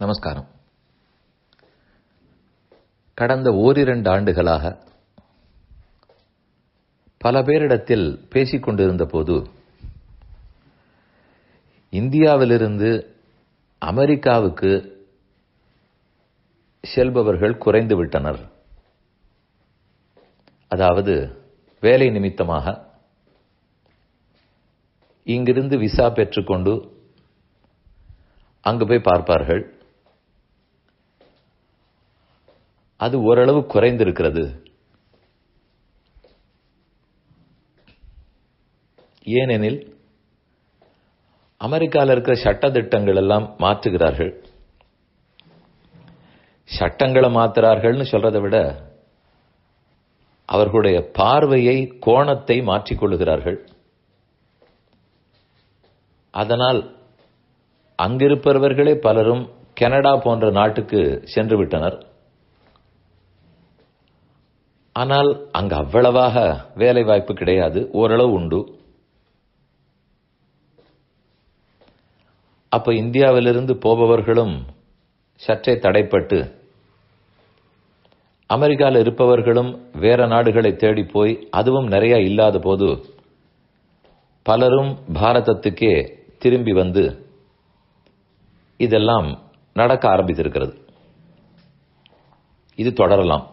நமஸ்காரம் கடந்த ஓரிரண்டு ஆண்டுகளாக பல பேரிடத்தில் பேசிக் கொண்டிருந்த போது இந்தியாவிலிருந்து அமெரிக்காவுக்கு செல்பவர்கள் குறைந்து விட்டனர் அதாவது வேலை நிமித்தமாக இங்கிருந்து விசா பெற்றுக்கொண்டு அங்கு போய் பார்ப்பார்கள் அது ஓரளவு குறைந்திருக்கிறது ஏனெனில் அமெரிக்காவில் இருக்கிற சட்ட திட்டங்கள் எல்லாம் மாற்றுகிறார்கள் சட்டங்களை மாத்துறார்கள்னு சொல்றதை விட அவர்களுடைய பார்வையை கோணத்தை மாற்றிக்கொள்ளுகிறார்கள் அதனால் அங்கிருப்பவர்களே பலரும் கனடா போன்ற நாட்டுக்கு சென்று விட்டனர் ஆனால் அங்கு அவ்வளவாக வேலை வாய்ப்பு கிடையாது ஓரளவு உண்டு அப்ப இந்தியாவிலிருந்து போபவர்களும் சற்றே தடைப்பட்டு அமெரிக்காவில் இருப்பவர்களும் வேற நாடுகளை தேடி போய் அதுவும் நிறைய இல்லாத போது பலரும் பாரதத்துக்கே திரும்பி வந்து இதெல்லாம் நடக்க ஆரம்பித்திருக்கிறது இது தொடரலாம்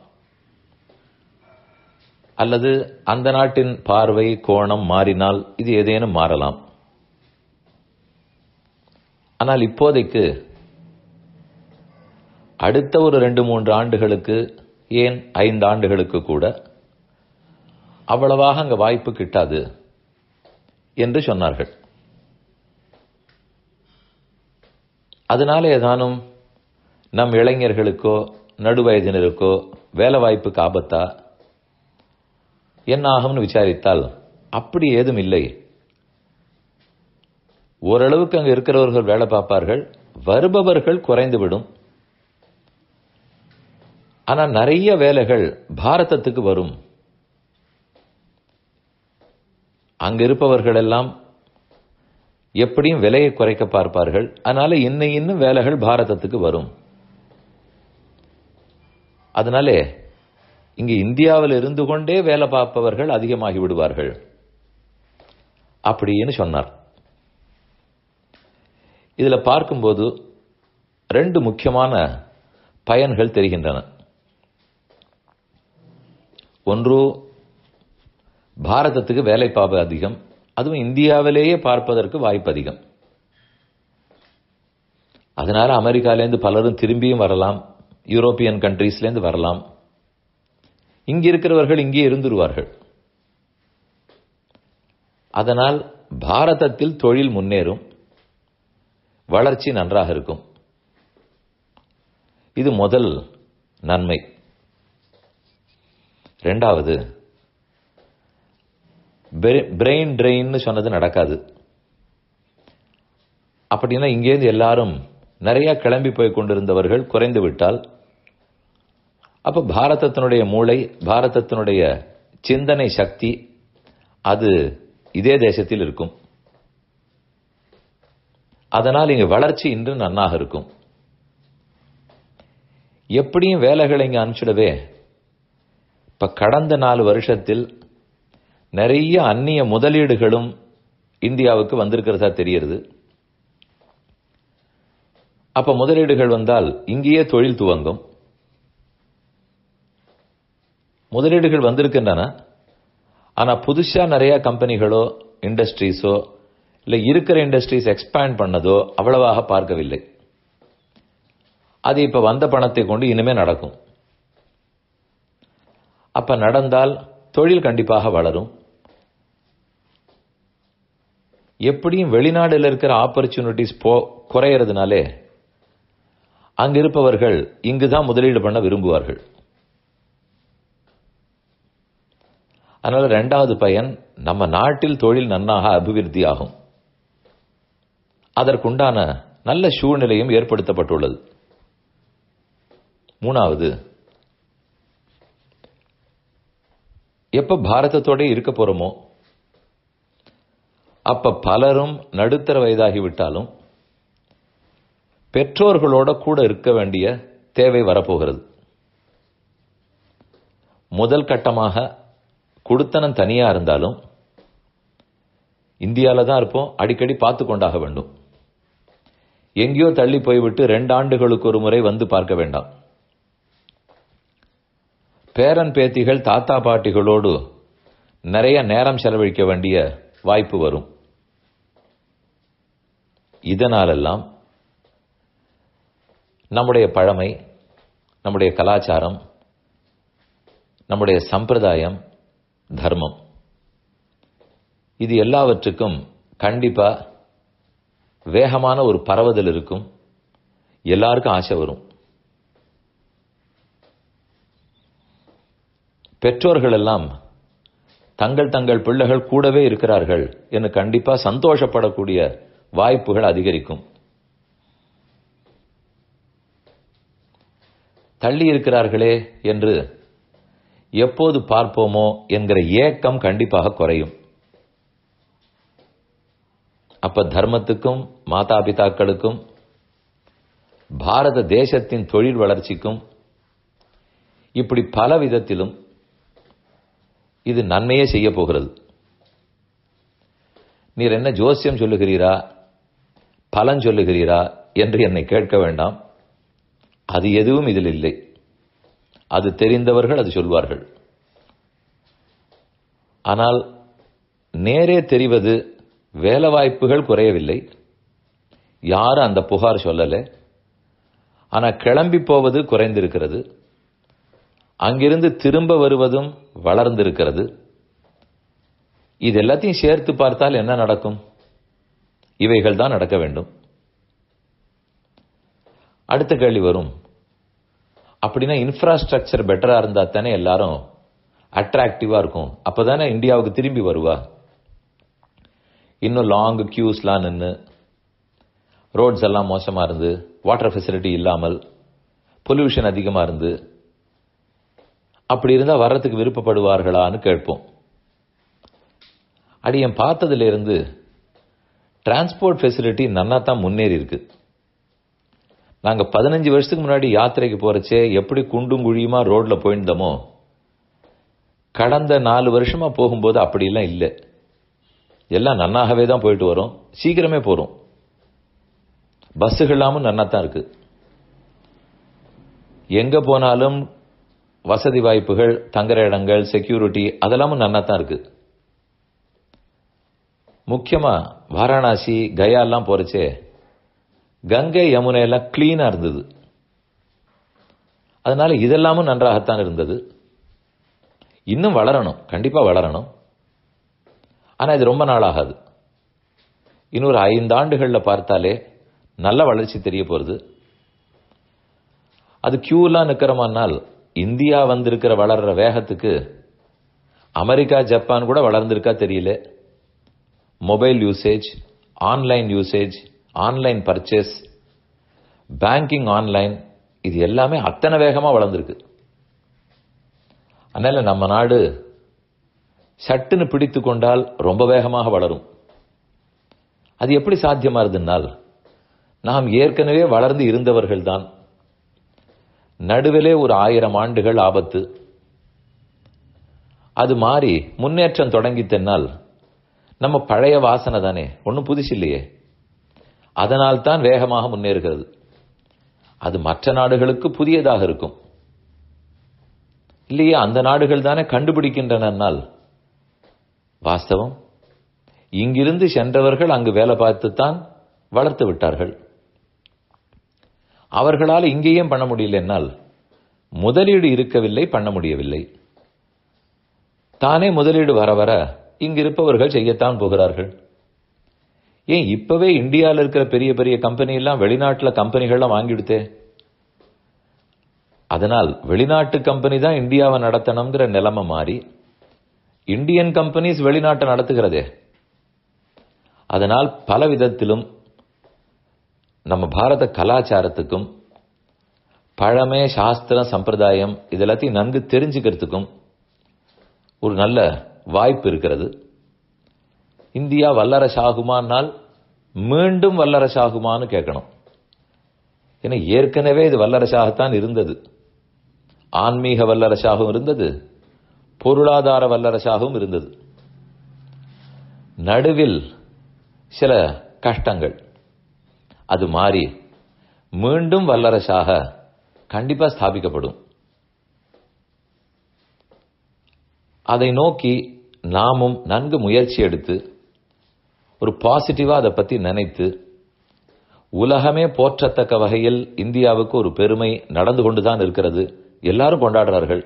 அல்லது அந்த நாட்டின் பார்வை கோணம் மாறினால் இது ஏதேனும் மாறலாம் ஆனால் இப்போதைக்கு அடுத்த ஒரு ரெண்டு மூன்று ஆண்டுகளுக்கு ஏன் ஐந்து ஆண்டுகளுக்கு கூட அவ்வளவாக அங்க வாய்ப்பு கிட்டாது என்று சொன்னார்கள் அதனால ஏதானும் நம் இளைஞர்களுக்கோ நடுவயதினருக்கோ வேலை வாய்ப்புக்கு ஆபத்தா என்ன ஆகும்னு விசாரித்தால் அப்படி ஏதும் இல்லை ஓரளவுக்கு அங்க இருக்கிறவர்கள் வேலை பார்ப்பார்கள் வருபவர்கள் குறைந்துவிடும் ஆனா நிறைய வேலைகள் பாரதத்துக்கு வரும் அங்க இருப்பவர்கள் எல்லாம் எப்படியும் விலையை குறைக்க பார்ப்பார்கள் அதனால இன்னும் இன்னும் வேலைகள் பாரதத்துக்கு வரும் அதனாலே இங்கு இந்தியாவில் இருந்து கொண்டே வேலை பார்ப்பவர்கள் அதிகமாகி விடுவார்கள் அப்படின்னு சொன்னார் இதுல பார்க்கும்போது ரெண்டு முக்கியமான பயன்கள் தெரிகின்றன ஒன்று பாரதத்துக்கு வேலை பார்ப்பு அதிகம் அதுவும் இந்தியாவிலேயே பார்ப்பதற்கு வாய்ப்பு அதிகம் அதனால அமெரிக்காலேருந்து பலரும் திரும்பியும் வரலாம் யூரோப்பியன் கண்ட்ரீஸ்லேருந்து வரலாம் இங்க இருக்கிறவர்கள் இங்கே இருந்துருவார்கள் அதனால் பாரதத்தில் தொழில் முன்னேறும் வளர்ச்சி நன்றாக இருக்கும் இது முதல் நன்மை ரெண்டாவது பிரெயின் ட்ரெயின்னு சொன்னது நடக்காது அப்படின்னா இங்கேருந்து எல்லாரும் நிறைய கிளம்பி போய் கொண்டிருந்தவர்கள் குறைந்து விட்டால் அப்ப பாரதத்தினுடைய மூளை பாரதத்தினுடைய சிந்தனை சக்தி அது இதே தேசத்தில் இருக்கும் அதனால் இங்க வளர்ச்சி இன்று நன்னாக இருக்கும் எப்படியும் வேலைகளை இங்க அனுப்பிச்சிடவே இப்ப கடந்த நாலு வருஷத்தில் நிறைய அந்நிய முதலீடுகளும் இந்தியாவுக்கு வந்திருக்கிறதா தெரிகிறது அப்ப முதலீடுகள் வந்தால் இங்கேயே தொழில் துவங்கும் முதலீடுகள் வந்திருக்கின்றன ஆனா புதுசா நிறைய கம்பெனிகளோ இண்டஸ்ட்ரீஸோ இல்ல இருக்கிற இண்டஸ்ட்ரீஸ் எக்ஸ்பேண்ட் பண்ணதோ அவ்வளவாக பார்க்கவில்லை அது இப்ப வந்த பணத்தை கொண்டு இனிமே நடக்கும் அப்ப நடந்தால் தொழில் கண்டிப்பாக வளரும் எப்படியும் வெளிநாடுல இருக்கிற ஆப்பர்ச்சுனிட்டிஸ் போ குறையறதுனாலே அங்க இருப்பவர்கள் இங்குதான் முதலீடு பண்ண விரும்புவார்கள் அதனால ரெண்டாவது பயன் நம்ம நாட்டில் தொழில் நன்னாக அபிவிருத்தி ஆகும் அதற்குண்டான நல்ல சூழ்நிலையும் ஏற்படுத்தப்பட்டுள்ளது மூணாவது எப்ப பாரதத்தோட இருக்க போறோமோ அப்ப பலரும் நடுத்தர வயதாகிவிட்டாலும் பெற்றோர்களோட கூட இருக்க வேண்டிய தேவை வரப்போகிறது முதல் கட்டமாக குடுத்தனம் தனியா இருந்தாலும் இந்தியால தான் இருப்போம் அடிக்கடி பார்த்து கொண்டாக வேண்டும் எங்கேயோ தள்ளி போய்விட்டு ரெண்டு ஆண்டுகளுக்கு ஒரு முறை வந்து பார்க்க வேண்டாம் பேரன் பேத்திகள் தாத்தா பாட்டிகளோடு நிறைய நேரம் செலவழிக்க வேண்டிய வாய்ப்பு வரும் இதனாலெல்லாம் நம்முடைய பழமை நம்முடைய கலாச்சாரம் நம்முடைய சம்பிரதாயம் தர்மம் இது எல்லாவற்றுக்கும் கண்டிப்பா வேகமான ஒரு பரவுதல் இருக்கும் எல்லாருக்கும் ஆசை வரும் பெற்றோர்கள் எல்லாம் தங்கள் தங்கள் பிள்ளைகள் கூடவே இருக்கிறார்கள் என்று கண்டிப்பா சந்தோஷப்படக்கூடிய வாய்ப்புகள் அதிகரிக்கும் தள்ளி இருக்கிறார்களே என்று எப்போது பார்ப்போமோ என்கிற ஏக்கம் கண்டிப்பாக குறையும் அப்ப தர்மத்துக்கும் மாதா பிதாக்களுக்கும் பாரத தேசத்தின் தொழில் வளர்ச்சிக்கும் இப்படி பல விதத்திலும் இது நன்மையே செய்ய போகிறது நீர் என்ன ஜோசியம் சொல்லுகிறீரா பலன் சொல்லுகிறீரா என்று என்னை கேட்க வேண்டாம் அது எதுவும் இதில் இல்லை அது தெரிந்தவர்கள் அது சொல்வார்கள் ஆனால் நேரே தெரிவது வேலை வாய்ப்புகள் குறையவில்லை யாரும் அந்த புகார் சொல்லல ஆனா கிளம்பி போவது குறைந்திருக்கிறது அங்கிருந்து திரும்ப வருவதும் வளர்ந்திருக்கிறது இது எல்லாத்தையும் சேர்த்து பார்த்தால் என்ன நடக்கும் இவைகள் தான் நடக்க வேண்டும் அடுத்த கேள்வி வரும் அப்படின்னா இன்ஃப்ராஸ்ட்ரக்சர் பெட்டரா இருந்தா தானே எல்லாரும் அட்ராக்டிவா இருக்கும் அப்பதானே இந்தியாவுக்கு திரும்பி வருவா இன்னும் லாங் கியூஸ்லாம் நின்று ரோட்ஸ் எல்லாம் மோசமா இருந்து வாட்டர் ஃபெசிலிட்டி இல்லாமல் பொல்யூஷன் அதிகமா இருந்து அப்படி இருந்தா வர்றதுக்கு விருப்பப்படுவார்களான்னு கேட்போம் அடி என் பார்த்ததுல இருந்து டிரான்ஸ்போர்ட் ஃபெசிலிட்டி நன்னா தான் முன்னேறி இருக்கு நாங்க பதினஞ்சு வருஷத்துக்கு முன்னாடி யாத்திரைக்கு போறச்சே எப்படி குண்டும் குழியுமா ரோட்ல போயிருந்தோமோ கடந்த நாலு வருஷமா போகும்போது அப்படிலாம் இல்லை எல்லாம் நன்னாகவே தான் போயிட்டு வரோம் சீக்கிரமே போறோம் பஸ்ஸுகளாமும் நன்னா தான் இருக்கு எங்க போனாலும் வசதி வாய்ப்புகள் தங்குற இடங்கள் செக்யூரிட்டி அதெல்லாமும் நன்னா தான் இருக்கு முக்கியமா வாரணாசி கயா எல்லாம் போறச்சே கங்கை யமுனை எல்லாம் கிளீனா இருந்தது அதனால இதெல்லாமும் நன்றாகத்தான் இருந்தது இன்னும் வளரணும் கண்டிப்பா வளரணும் ஆனா இது ரொம்ப நாள் ஆகாது இன்னொரு ஐந்து ஆண்டுகள்ல பார்த்தாலே நல்ல வளர்ச்சி தெரிய போறது அது கியூலாம் நிக்கிறோமானால் இந்தியா வந்திருக்கிற வளர்ற வேகத்துக்கு அமெரிக்கா ஜப்பான் கூட வளர்ந்திருக்கா தெரியல mobile usage online usage online purchase banking online இது எல்லாமே அத்தனை வேகமா வளர்ந்திருக்கு அதனால நம்ம நாடு சட்டுன்னு பிடித்து கொண்டால் ரொம்ப வேகமாக வளரும் அது எப்படி சாத்தியமா இருந்ததுனால் நாம் ஏற்கனவே வளர்ந்து இருந்தவர்கள் தான் நடுவிலே ஒரு ஆயிரம் ஆண்டுகள் ஆபத்து அது மாறி முன்னேற்றம் தொடங்கித்தனால் நம்ம பழைய வாசனை தானே ஒன்றும் புதுசு இல்லையே அதனால் தான் வேகமாக முன்னேறுகிறது அது மற்ற நாடுகளுக்கு புதியதாக இருக்கும் இல்லையே அந்த நாடுகள் தானே கண்டுபிடிக்கின்றனால் வாஸ்தவம் இங்கிருந்து சென்றவர்கள் அங்கு வேலை பார்த்துத்தான் வளர்த்து விட்டார்கள் அவர்களால் இங்கேயும் பண்ண முடியல என்னால் முதலீடு இருக்கவில்லை பண்ண முடியவில்லை தானே முதலீடு வர வர இங்கிருப்பவர்கள் செய்யத்தான் போகிறார்கள் ஏன் இப்பவே இந்தியாவில் இருக்கிற பெரிய பெரிய கம்பெனி எல்லாம் வெளிநாட்டுல கம்பெனிகள்லாம் வாங்கிடுத்தே அதனால் வெளிநாட்டு கம்பெனி தான் இந்தியாவை நடத்தணுங்கிற நிலைமை மாறி இந்தியன் கம்பெனிஸ் வெளிநாட்டை நடத்துகிறதே அதனால் பல விதத்திலும் நம்ம பாரத கலாச்சாரத்துக்கும் பழமை சாஸ்திரம் சம்பிரதாயம் இதெல்லாத்தையும் நன்கு தெரிஞ்சுக்கிறதுக்கும் ஒரு நல்ல வாய்ப்பு இருக்கிறது இந்தியா வல்லரசாகுமானால் மீண்டும் வல்லரசாகுமான்னு கேட்கணும் ஏன்னா ஏற்கனவே இது வல்லரசாகத்தான் இருந்தது ஆன்மீக வல்லரசாகவும் இருந்தது பொருளாதார வல்லரசாகவும் இருந்தது நடுவில் சில கஷ்டங்கள் அது மாறி மீண்டும் வல்லரசாக கண்டிப்பா ஸ்தாபிக்கப்படும் அதை நோக்கி நாமும் நன்கு முயற்சி எடுத்து ஒரு பாசிட்டிவா அதை பத்தி நினைத்து உலகமே போற்றத்தக்க வகையில் இந்தியாவுக்கு ஒரு பெருமை நடந்து கொண்டுதான் இருக்கிறது எல்லாரும் கொண்டாடுறார்கள்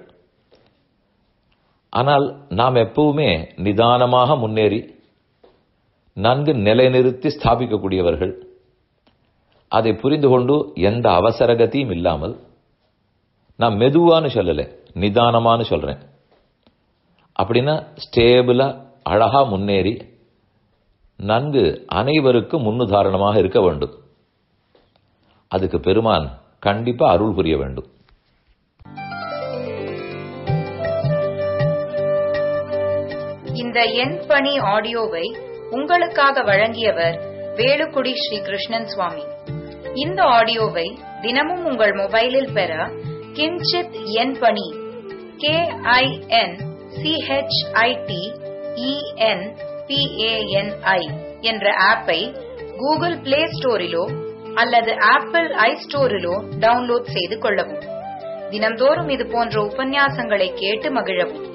ஆனால் நாம் எப்பவுமே நிதானமாக முன்னேறி நன்கு நிலைநிறுத்தி ஸ்தாபிக்கக்கூடியவர்கள் அதை புரிந்து கொண்டு எந்த அவசரகதியும் இல்லாமல் நான் மெதுவான்னு சொல்லல நிதானமானு சொல்றேன் அப்படின்னா ஸ்டேபிளா அழகா முன்னேறி நன்கு அனைவருக்கும் முன்னுதாரணமாக இருக்க வேண்டும் அதுக்கு பெருமான் கண்டிப்பா அருள் புரிய வேண்டும் இந்த எண் பணி ஆடியோவை உங்களுக்காக வழங்கியவர் வேலுக்குடி ஸ்ரீ கிருஷ்ணன் சுவாமி இந்த ஆடியோவை தினமும் உங்கள் மொபைலில் பெற கிஞ்சித் எண் பணி கே ஐ என் சிஹெச்ஐடி இஎன் பிஏஎன்ஐ என்ற ஆப்பை கூகுள் பிளே ஸ்டோரிலோ அல்லது ஆப்பிள் ஐ ஸ்டோரிலோ டவுன்லோட் செய்து கொள்ளவும் தினம்தோறும் இது போன்ற உபன்யாசங்களை கேட்டு மகிழவும்